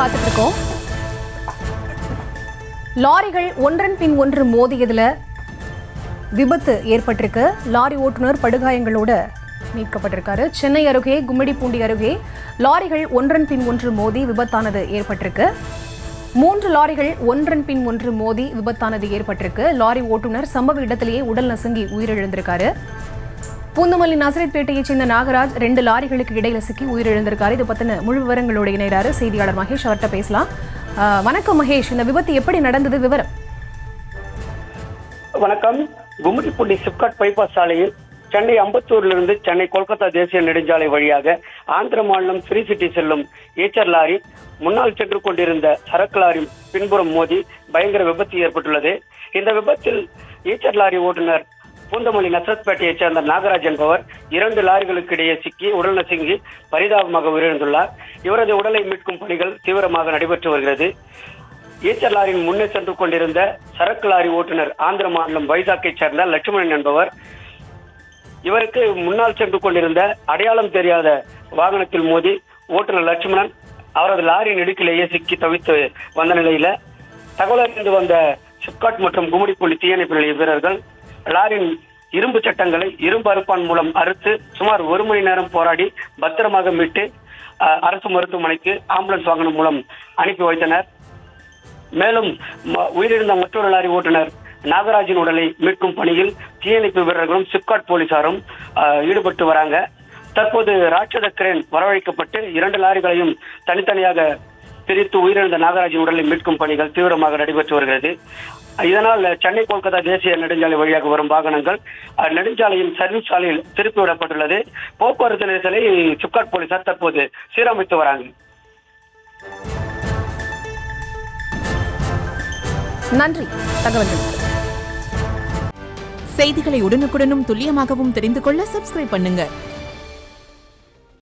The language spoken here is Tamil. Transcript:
பார்த்துட்டு இருக்கோம் லாரிகள் ஒன்றன் பின் ஒன்று மோதியதுல விபத்து ஏற்பட்டிருக்கு லாரி ஓட்டுநர் படுகாயங்களோட மீட்கப்பட்டிருக்காரு சென்னை அருகே கும்மிடிப்பூண்டி அருகே லாரிகள் ஒன்றன் பின் ஒன்று மோதி விபத்தானது ஏற்பட்டிருக்கு மூன்று லாரிகள் ஒன்றன் பின் ஒன்று மோதி விபத்தானது ஏற்பட்டிருக்கு லாரி ஓட்டுநர் சம்பவ இடத்திலேயே உடல் நசுங்கி உயிரிழந்திருக்காரு பூந்தமல்லி நசரத்பேட்டையைச் சேர்ந்த நாகராஜ் ரெண்டு லாரிகளுக்கு இடையில சிக்கி உயிரிழந்திருக்காரு இது பத்தின முழு விவரங்களோட இணைகிறாரு செய்தியாளர் மகேஷ் அவர்கிட்ட பேசலாம் ஆஹ், வணக்கம் மகேஷ் இந்த விபத்து எப்படி நடந்தது விவரம் வணக்கம் கும்மிடிப்பூண்டி சிப்காட் பைபாஸ் சாலையில் சென்னை அம்பத்தூரிலிருந்து சென்னை கொல்கத்தா தேசிய நெடுஞ்சாலை வழியாக ஆந்திர மாநிலம் ஸ்ரீ சிட்டி செல்லும் ஏச்சர் லாரி முன்னால் சென்று கொண்டிருந்த சரக்கு லாரி பின்புறம் மோதி பயங்கர விபத்து ஏற்பட்டுள்ளது இந்த விபத்தில் ஈச்சர் லாரி ஓட்டுநர் பூந்தமல்லி நசரத்பேட்டையைச் சேர்ந்த நாகராஜ் என்பவர் இரண்டு லாரிகளுக்கு இடையே சிக்கி உடல் நசுங்கி பரிதாபமாக உயிரிழந்துள்ளார் இவரது உடலை மீட்கும் பணிகள் தீவிரமாக நடைபெற்று வருகிறது ஈச்சர் லாரியின் முன்னே சென்று கொண்டிருந்த சரக்கு லாரி ஓட்டுநர் ஆந்திர மாநிலம் வைசாக்கைச் சேர்ந்த லட்சுமணன் என்பவர் இவருக்கு முன்னால் சென்று கொண்டிருந்த அடையாளம் தெரியாத வாகனத்தில் மோதி ஓட்டுநர் லட்சுமணன் அவரது லாரி நெடுக்கிலேயே சிக்கி தவித்து வந்த நிலையில தகவல் அறிந்து வந்த சிப்காட் மற்றும் கும்மிடிப்பள்ளி தீயணைப்பு நிலைய வீரர்கள் லாரியின் இரும்பு சட்டங்களை இரும்பு அறுப்பான் மூலம் அறுத்து சுமார் ஒரு மணி நேரம் போராடி பத்திரமாக மீட்டு அஹ், அரசு மருத்துவமனைக்கு ஆம்புலன்ஸ் வாகனம் மூலம் அனுப்பி வைத்தனர் மேலும் ம- உயிரிழந்த மற்றொரு லாரி ஓட்டுநர் நாகராஜின் உடலை மீட்கும் பணியில் தீயணைப்பு வீரர்களும் சிப்காட் போலீசாரும் ஆஹ், ஈடுபட்டு வராங்க தற்போது ராட்சத கிரேன் வரவழைக்கப்பட்டு இரண்டு லாரிகளையும் தனித்தனியாக பிரித்து உயிரிழந்த நாகராஜின் உடலை மீட்கும் பணிகள் தீவிரமாக நடைபெற்று வருகிறது இதனால் சென்னை கொல்கத்தா தேசிய நெடுஞ்சாலை வழியாக வரும் வாகனங்கள் அஹ், நெடுஞ்சாலையின் சர்வீஸ் சாலையில் திருப்பி விடப்பட்டுள்ளது போக்குவரத்து நெரிசலை சிப்காட் போலீசார் தற்போது சீரமைத்து வராங்க நன்றி தகவல்களுக்கு செய்திகளை உடனுக்குடனும் துல்லியமாகவும் தெரிந்து கொள்ள சப்ஸ்கிரைப் பண்ணுங்க